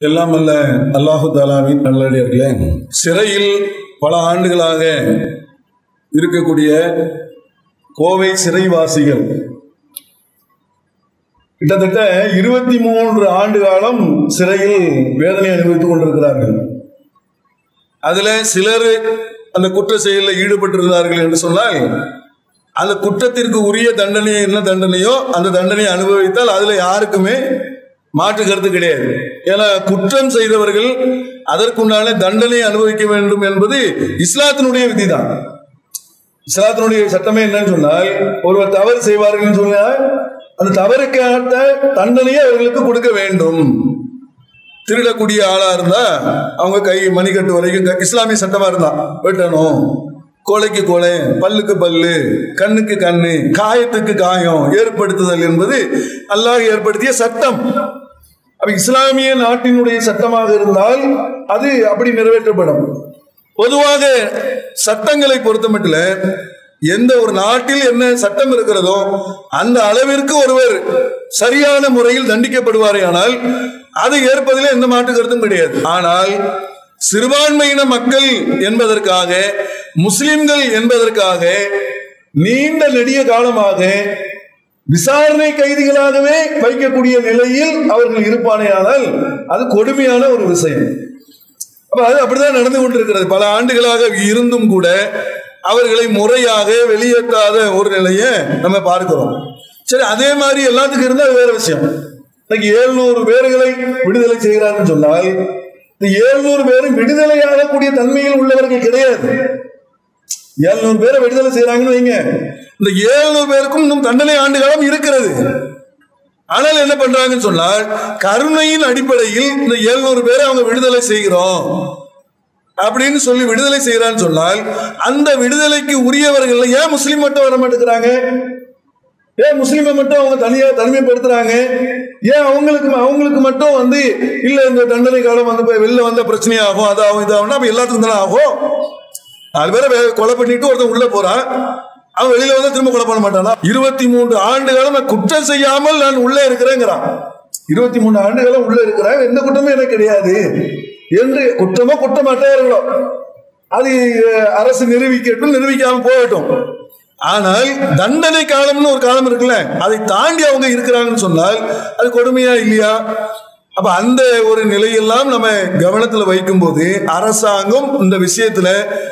எல்லாம் அல்ல அல்லாஹு தாலாவின் நல்லடியார்களே சிறையில் பல ஆண்டுகளாக இருக்கக்கூடிய கோவை சிறைவாசிகள் கிட்டத்தட்ட இருபத்தி மூன்று ஆண்டு காலம் சிறையில் வேதனை அனுபவித்துக் கொண்டிருக்கிறார்கள் அதுல சிலர் அந்த குற்ற செயலில் ஈடுபட்டிருந்தார்கள் என்று சொன்னால் அந்த குற்றத்திற்கு உரிய தண்டனை என்ன தண்டனையோ அந்த தண்டனையை அனுபவித்தால் அதுல யாருக்குமே மாற்று கருத்து கிடையாது ஏன்னா குற்றம் செய்தவர்கள் அதற்குண்டான தண்டனை அனுபவிக்க வேண்டும் என்பது இஸ்லாத்தினுடைய விதி தான் இஸ்லாத்தினுடைய சட்டமே என்னன்னு சொன்னால் ஒருவர் தவறு செய்வார்கள் சொன்னால் அந்த தவறுக்கான தண்டனையை அவர்களுக்கு கொடுக்க வேண்டும் திருடக்கூடிய ஆளா இருந்தா அவங்க கை மணிக்கட்டு வரைக்கும் க- இஸ்லாமிய சட்டமா இருந்தா வெட்டணும் கொலைக்கு கொலை பல்லுக்கு பல்லு கண்ணுக்கு கண்ணு காயத்துக்கு காயம் ஏற்படுத்துதல் என்பது அல்லாஹ் ஏற்படுத்திய சட்டம் அப்ப இஸ்லாமிய நாட்டினுடைய சட்டமாக இருந்தால் அது அப்படி நிறைவேற்றப்படும் பொதுவாக சட்டங்களை பொறுத்த மட்டும் எந்த ஒரு நாட்டில் என்ன சட்டம் இருக்கிறதோ அந்த அளவிற்கு ஒருவர் சரியான முறையில் தண்டிக்கப்படுவாரேயானால் அதை ஏற்பதில் எந்த மாற்று கருத்தும் கிடையாது ஆனால் சிறுபான்மையின மக்கள் என்பதற்காக முஸ்லிம்கள் என்பதற்காக நீண்ட நெடிய காலமாக விசாரணை கைதிகளாகவே வைக்கக்கூடிய நிலையில் அவர்கள் இருப்பானேயானால் அது கொடுமையான ஒரு விஷயம் அப்ப அது அப்படிதான் நடந்து கொண்டிருக்கிறது பல ஆண்டுகளாக இருந்தும் கூட அவர்களை முறையாக வெளியேற்றாத ஒரு நிலையை நம்ம பார்க்கிறோம் சரி அதே மாதிரி எல்லாத்துக்கும் இருந்தால் அது வேற விஷயம் இன்னைக்கு ஏழ்நூறு பேர்களை விடுதலை செய்கிறார்கள் சொன்னால் இந்த ஏழ்நூறு பேரும் விடுதலை ஆகக்கூடிய தன்மையில் உள்ளவர்கள் கிடையாது ஏழ்நூறு பேரை விடுதலை செய்யறாங்கன்னு வைங்க இந்த ஏழ்நூறு பேருக்கும் இன்னும் தண்டனை ஆண்டு காலம் இருக்கிறது ஆனால் என்ன பண்றாங்கன்னு சொன்னால் கருணையின் அடிப்படையில் இந்த ஏழ்நூறு பேரை அவங்க விடுதலை செய்கிறோம் அப்படின்னு சொல்லி விடுதலை செய்யறான்னு சொன்னால் அந்த விடுதலைக்கு உரியவர்கள் ஏன் முஸ்லீம் மட்டும் வர மாட்டேங்கிறாங்க ஏன் முஸ்லீமை மட்டும் அவங்க தனியா தனிமைப்படுத்துறாங்க ஏன் அவங்களுக்கு அவங்களுக்கு மட்டும் வந்து இல்ல இந்த தண்டனை காலம் வந்து போய் வெளில வந்த பிரச்சனையாகும் அதாகும் இதாகும் அப்ப எல்லாத்துக்கும் தானே ஆகும் நாலு பேரை வே- கொலை பண்ணிட்டு ஒருத்தன் உள்ள போறான் அவன் வெளியில வந்து திரும்ப கொலை பண்ண மாட்டானா இருபத்தி மூன்று ஆண்டு காலம் நான் குற்றம் செய்யாமல் நான் உள்ளே இருக்கிறேங்கிறான் இருபத்தி மூணு ஆண்டு காலம் உள்ள இருக்கிறேன் எந்த குற்றமும் எனக்கு கிடையாது என்று குற்றமோ குற்றமற்றவர்களோ அது அஹ், அரசு நிரூபிக்கட்டும் நிரூபிக்காம போகட்டும் ஆனால் தண்டனை காலம்னு ஒரு காலம் இருக்குல்ல அதை தாண்டி அவங்க இருக்கிறாங்கன்னு சொன்னால் அது கொடுமையா இல்லையா அப்ப அந்த ஒரு நிலையெல்லாம் நம்ம கவனத்துல வைக்கும்போது அரசாங்கம் இந்த விஷயத்துல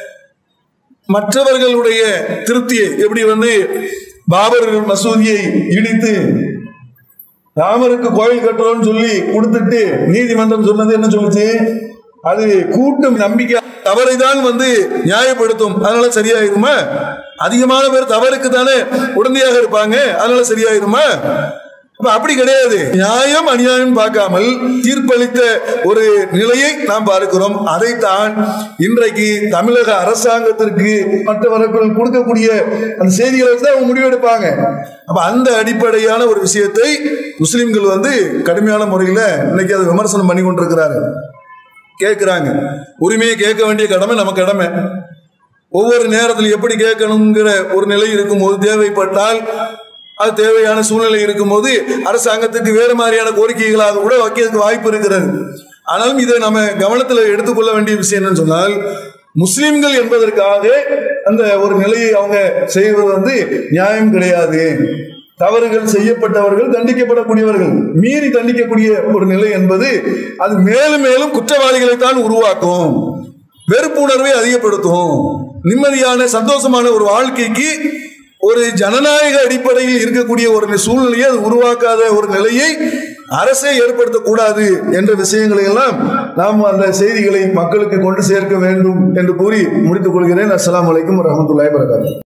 மற்றவர்களுடைய திருப்தியை எப்படி வந்து பாபர் மசூதியை இடித்து ராமருக்கு கோயில் கட்டுறோம்னு சொல்லி கொடுத்துட்டு நீதிமன்றம் சொன்னது என்ன சொல்லுச்சு அது கூட்டம் நம்பிக்கை தவறை தான் வந்து நியாயப்படுத்தும் அதனால சரியாயிருமா அதிகமான பேர் தவறுக்கு தானே உடந்தையாக இருப்பாங்க அதனால சரியாயிருமா அப்ப அப்படி கிடையாது நியாயம் அநியாயம் பார்க்காமல் தீர்ப்பளித்த ஒரு நிலையை நாம் பார்க்கிறோம் அதைத்தான் இன்றைக்கு தமிழக அரசாங்கத்திற்கு மற்றவர்கள் கொடுக்கக்கூடிய அந்த செய்திகளை வச்சு தான் அவங்க முடிவெடுப்பாங்க அப்ப அந்த அடிப்படையான ஒரு விஷயத்தை முஸ்லிம்கள் வந்து கடுமையான முறையில் இன்னைக்கு அதை விமர்சனம் பண்ணி கொண்டிருக்கிறார்கள் கேட்குறாங்க உரிமையை கேட்க வேண்டிய கடமை நம்ம கடமை ஒவ்வொரு நேரத்தில் எப்படி கேட்கணுங்கிற ஒரு நிலை இருக்கும்போது தேவைப்பட்டால் அது தேவையான சூழ்நிலை இருக்கும்போது அரசாங்கத்துக்கு வேறு மாதிரியான கோரிக்கைகளாக கூட வைக்கிறதுக்கு வாய்ப்பு இருக்கிறது ஆனாலும் இதை நம்ம கவனத்தில் எடுத்துக்கொள்ள வேண்டிய விஷயம் என்னன்னு சொன்னால் முஸ்லிம்கள் என்பதற்காக அந்த ஒரு நிலையை அவங்க செய்வது வந்து நியாயம் கிடையாது தவறுகள் செய்யப்பட்டவர்கள் தண்டிக்கப்படக்கூடியவர்கள் மீறி தண்டிக்கக்கூடிய ஒரு நிலை என்பது அது மேலும் மேலும் குற்றவாளிகளை தான் உருவாக்கும் வெறுப்புணர்வை அதிகப்படுத்தும் நிம்மதியான சந்தோஷமான ஒரு வாழ்க்கைக்கு ஒரு ஜனநாயக அடிப்படையில் இருக்கக்கூடிய ஒரு சூழ்நிலையை அது உருவாக்காத ஒரு நிலையை அரசே ஏற்படுத்தக்கூடாது என்ற விஷயங்களை எல்லாம் நாம் அந்த செய்திகளை மக்களுக்கு கொண்டு சேர்க்க வேண்டும் என்று கூறி முடித்துக் கொள்கிறேன் அஸ்ஸலாமு அலைக்கும் வரஹ்மத்துல்லாஹி வரகாத்துஹு